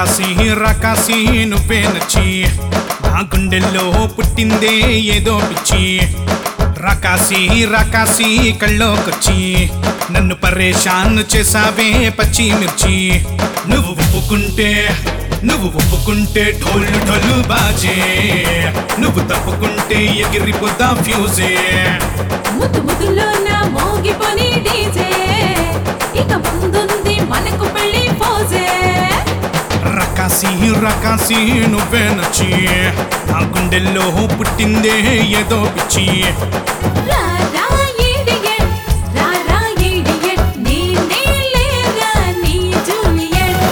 రకాసి రకాసి నువ్వే నచ్చి నా గుండెల్లో పుట్టిందే ఏదో పిచ్చి రకాసి రకాసి కళ్ళోకొచ్చి నన్ను పరేషాన్ చేసావే పచ్చి మిర్చి నువ్వు ఒప్పుకుంటే నువ్వు ఒప్పుకుంటే ఢోలు ఢోలు బాజే నువ్వు తప్పుకుంటే ఎగిరిపోతా ఫ్యూజే ముద్దు ముద్దులో నా మోగిపోని డీజే ఇక ముందుంది మనకు పెళ్లి పోజే రకాసి రకాసి నువ్వే నచ్చి నా గుండెల్లో పుట్టిందే ఏదో పిచ్చి రా రా ఇడియట్ రా రా ఇడియట్ నేనే లేరా నీ జూలియట్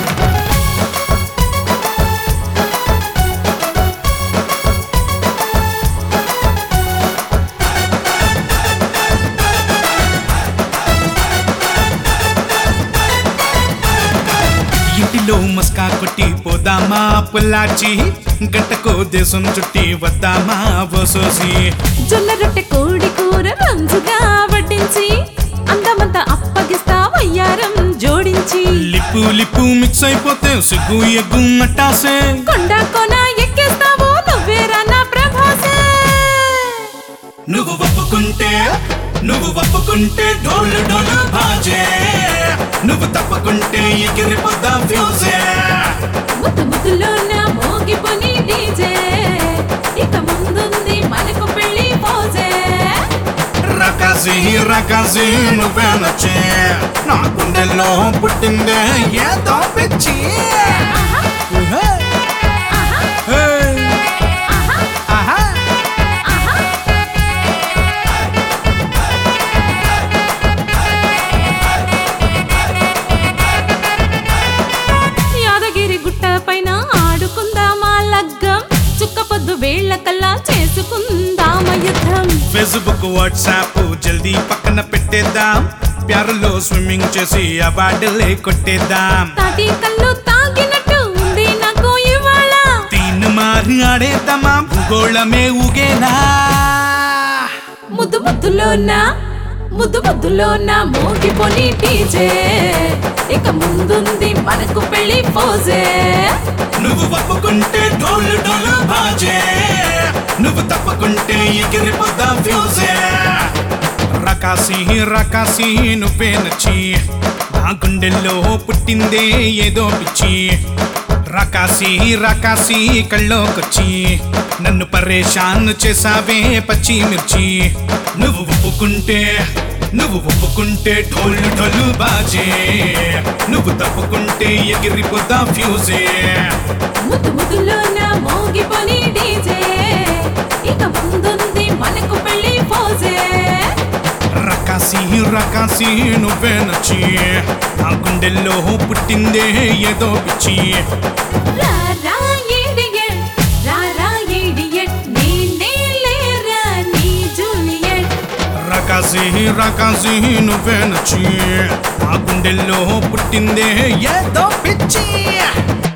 ఇంటిలో మస్కా కొట్టి పోదామా పుల్లాచి గంటకో దేశం చుట్టి వద్దామా వసోసి జొన్న రొట్టె కోడి కూర రంజుగా వడ్డించి అందమంతా అప్పగిస్తా వయ్యారం జోడించి లిప్పు లిప్పు మిక్స్ అయిపోతే సిగ్గు ఎగ్గు మట్టాసే కొండ కొన ఎక్కేస్తావు నువ్వేరా నా ప్రభాసే నువ్వు ఒప్పుకుంటే నువ్వు ఒప్పుకుంటే డోలు డోలు బాజే నువ్వు తప్పకుంటే ఎగిరిపోతా ఫ్యూజే ముద్దు ముద్దులో నా మోగిపోని డీజే ఇక ముందుంది మనకు పెళ్లి పోజే రకాసి రకాసి నువ్వే నచ్చే నా గుండెల్లో పుట్టిందే ఏదో పిచ్చి హే! హే! ఆహా! యాదగిరి గుట్ట పైన ఆడుకుందామా లగ్గం చుక్క పొద్దు వేళ్ల కల్లా చేసుకుందామ యుద్ధం ఫేస్బుక్ వాట్సాప్ జల్దీ పక్కన పెట్టేద్దాం ప్యారులో స్విమ్మింగ్ చేసి అవార్డులే కొట్టేద్దాం తాటి కళ్ళు తాగినట్టు ఉంది నాకు ఇవాళ తీన్ మారి ఆడేద్దామా భూగోళమే ఊగేనా ముద్దు ముద్దులోన ముద్దు ముద్దులోన మోగిపోని డీజే ఇక ముందుంది మనకు పెళ్లి పోజే నువ్వు ఒప్పుకుంటే డోలు డోలు బాజే నువ్వు తప్పకుంటే ఎగిరిపోతా ఫ్యూజే రకాసి రకాసి నువ్వే నచ్చి నా గుండెల్లో పుట్టిందే ఏదో పిచ్చి రకాసి రకాసి కళ్ళోకొచ్చి నన్ను పరేషాన్ చేసావే పచ్చి మిర్చి నువ్వు ఒప్పుకుంటే నువ్వు ఒప్పుకుంటే ఢోలు ఢోలు బాజే నువ్వు తప్పుకుంటే ఎగిరిపోతా ఫ్యూజే ముద్దు ముద్దులోన మోగిపోని డీజే ఇక ముందుంది మనకు పెళ్లి పోజే రకాసి రకాసి నువ్వే నచ్చి నా గుండెల్లో పుట్టిందే ఏదో పిచ్చి రా రా ఇడియట్ రా రా ఇడియట్ నేనే లేరా నీ జూలియట్ రకాసి రకాసి నువ్వే నచ్చి నా గుండెల్లో పుట్టిందే ఏదో పిచ్చి